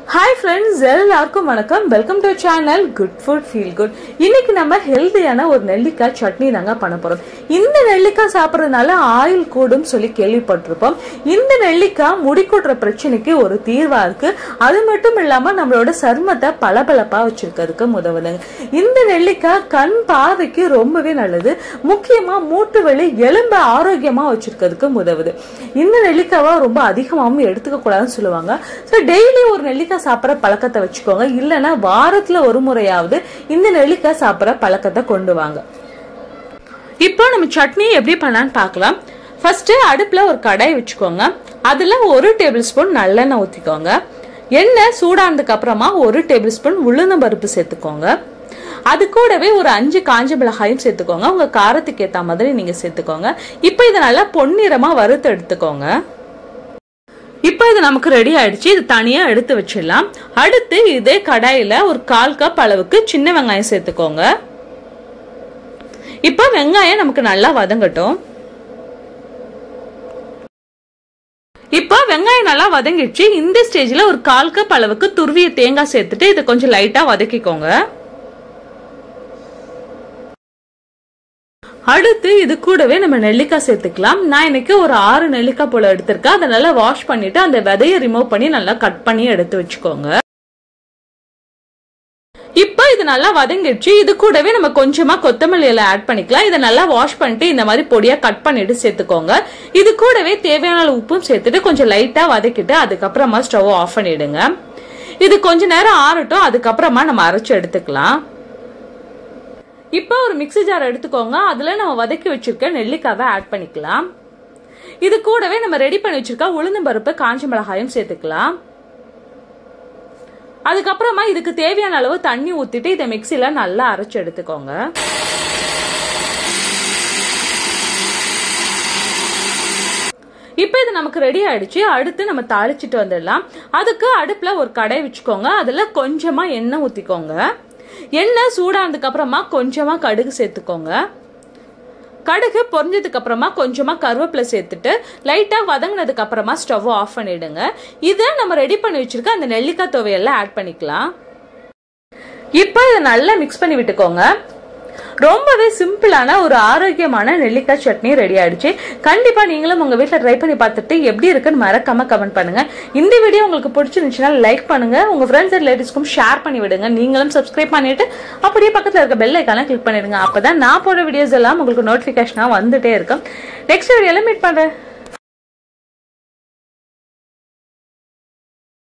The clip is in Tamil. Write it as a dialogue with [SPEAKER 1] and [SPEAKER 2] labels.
[SPEAKER 1] ஹாய் ஃப்ரெண்ட்ஸ் எல்லாருக்கும் வணக்கம் welcome to channel good food feel good இன்னைக்கு நம்ம ஹெல்தியான ஒரு நெல்லிக்காய் சட்னி தாங்க பண்ண போறோம் இந்த நெல்லிக்காய் சாப்பிட்றதுனால ஆயில் கூடும் சொல்லி கேள்விப்பட்டிருப்போம் இந்த நெல்லிக்காய் முடி கொட்டுற பிரச்சனைக்கு ஒரு தீர்வா இருக்கு அது மட்டும் இல்லாம நம்மளோட சருமத்தை பளபளப்பா வச்சிருக்கிறதுக்கு உதவுதுங்க இந்த நெல்லிக்காய் கண் பார்வைக்கு ரொம்பவே நல்லது முக்கியமா மூட்டு வலி எலும்பை ஆரோக்கியமா வச்சிருக்கிறதுக்கு உதவுது இந்த நெல்லிக்காவை ரொம்ப அதிகமாகவும் எடுத்துக்க கூடாதுன்னு சொல்லுவாங்க ஸோ டெய்லி ஒரு நெல்லிக்காய் சாப்பிட்ற பழக்கத்தை வச்சுக்கோங்க இல்லைன்னா வாரத்துல ஒரு முறையாவது இந்த நெல்லிக்காய் சாப்பிட்ற பழக்கத்தை கொண்டு வாங்க இப்போ நம்ம சட்னி எப்படி பண்ணலான்னு பார்க்கலாம் ஃபர்ஸ்ட் அடுப்புல ஒரு கடாய் வச்சுக்கோங்க அதுல ஒரு டேபிள் ஸ்பூன் நல்லெண்ணெய் ஊற்றிக்கோங்க எண்ணெய் சூடானதுக்கு அப்புறமா ஒரு டேபிள் ஸ்பூன் உளுந்த பருப்பு சேர்த்துக்கோங்க அது கூடவே ஒரு அஞ்சு காஞ்ச மிளகாயும் சேர்த்துக்கோங்க உங்க காரத்துக்கு ஏற்ற மாதிரி நீங்க சேர்த்துக்கோங்க இப்போ இதை நல்லா பொன்னிறமா வறுத்து எடுத்துக்கோங்க இப்போ இது நமக்கு ரெடி ஆயிடுச்சு இது தனியா எடுத்து வச்சிடலாம் அடுத்து இதே கடாயில ஒரு கால் கப் அளவுக்கு சின்ன வெங்காயம் சேர்த்துக்கோங்க இப்போ வெங்காயம் நமக்கு நல்லா வதங்கட்டும் இப்போ வெங்காயம் நல்லா வதங்கிடுச்சு இந்த ஸ்டேஜ்ல ஒரு கால் கப் அளவுக்கு துருவிய தேங்காய் சேர்த்துட்டு இதை கொஞ்சம் லைட்டா வதக்கிக்கோங்க அடுத்து இது கூடவே நம்ம நெல்லிக்காய் சேர்த்துக்கலாம் நான் இன்னைக்கு ஒரு ஆறு நெல்லிக்காய் போல எடுத்திருக்கேன் அதை நல்லா வாஷ் பண்ணிட்டு அந்த விதையை ரிமூவ் பண்ணி நல்லா கட் பண்ணி எடுத்து வச்சுக்கோங்க இப்போ இது நல்லா வதங்கிடுச்சு இது கூடவே நம்ம கொஞ்சமா கொத்தமல்லி இலை ஆட் பண்ணிக்கலாம் இதை நல்லா வாஷ் பண்ணிட்டு இந்த மாதிரி பொடியா கட் பண்ணிட்டு சேர்த்துக்கோங்க இது கூடவே தேவையான அளவு உப்பும் சேர்த்துட்டு கொஞ்சம் லைட்டா வதக்கிட்டு அதுக்கப்புறமா ஸ்டவ் ஆஃப் பண்ணிடுங்க இது கொஞ்ச நேரம் ஆறட்டும் அதுக்கப்புறமா நம்ம அரைச்சு எடுத்துக்கலாம் இப்போ ஒரு மிக்சி ஜார் எடுத்துக்கோங்க அதுல நம்ம வதக்கி வச்சிருக்க நெல்லிக்காவை ஆட் பண்ணிக்கலாம் இது கூடவே நம்ம ரெடி பண்ணி வச்சிருக்க உளுந்தம் பருப்பு காஞ்ச மிளகாயும் சேர்த்துக்கலாம் அதுக்கப்புறமா இதுக்கு தேவையான அளவு தண்ணி ஊத்திட்டு இதை மிக்சில நல்லா அரைச்சு எடுத்துக்கோங்க இப்போ இது நமக்கு ரெடி ஆயிடுச்சு அடுத்து நம்ம தாளிச்சிட்டு வந்துடலாம் அதுக்கு அடுப்புல ஒரு கடை வச்சுக்கோங்க அதுல கொஞ்சமா எண்ணெய் ஊத்திக்கோங்க எண்ணெய் சூடானதுக்கு அப்புறமா கொஞ்சமா கடுகு சேர்த்துக்கோங்க கடுகு பொரிஞ்சதுக்கு அப்புறமா கொஞ்சமா கருவேப்பிலை சேர்த்துட்டு லைட்டா வதங்கினதுக்கு அப்புறமா ஸ்டவ் ஆஃப் பண்ணிடுங்க இதை நம்ம ரெடி பண்ணி வச்சிருக்க அந்த நெல்லிக்காய் துவையெல்லாம் ஆட் பண்ணிக்கலாம் இப்போ இதை நல்லா மிக்ஸ் பண்ணி விட்டுக்கோங்க ரொம்பவே சிம்பிளான ஒரு ஆரோக்கியமான நெல்லிக்காய் சட்னி ரெடி ஆயிடுச்சு கண்டிப்பா நீங்களும் உங்க வீட்டில் ட்ரை பண்ணி பார்த்துட்டு எப்படி இருக்குன்னு மறக்காம கமெண்ட் பண்ணுங்க இந்த வீடியோ உங்களுக்கு பிடிச்சிருந்துச்சுன்னா லைக் பண்ணுங்க உங்க ஃப்ரெண்ட்ஸ் அண்ட் ரிலேட்டிவ்ஸ்க்கும் ஷேர் பண்ணி விடுங்க நீங்களும் சப்ஸ்கிரைப் பண்ணிட்டு அப்படியே பக்கத்தில் இருக்க பெல் ஐக்கான கிளிக் பண்ணிடுங்க அப்பதான் நான் போடுற வீடியோஸ் எல்லாம் உங்களுக்கு நோட்டிஃபிகேஷனா வந்துட்டே இருக்கும் நெக்ஸ்ட் வீடியோல மீட் பண்றேன்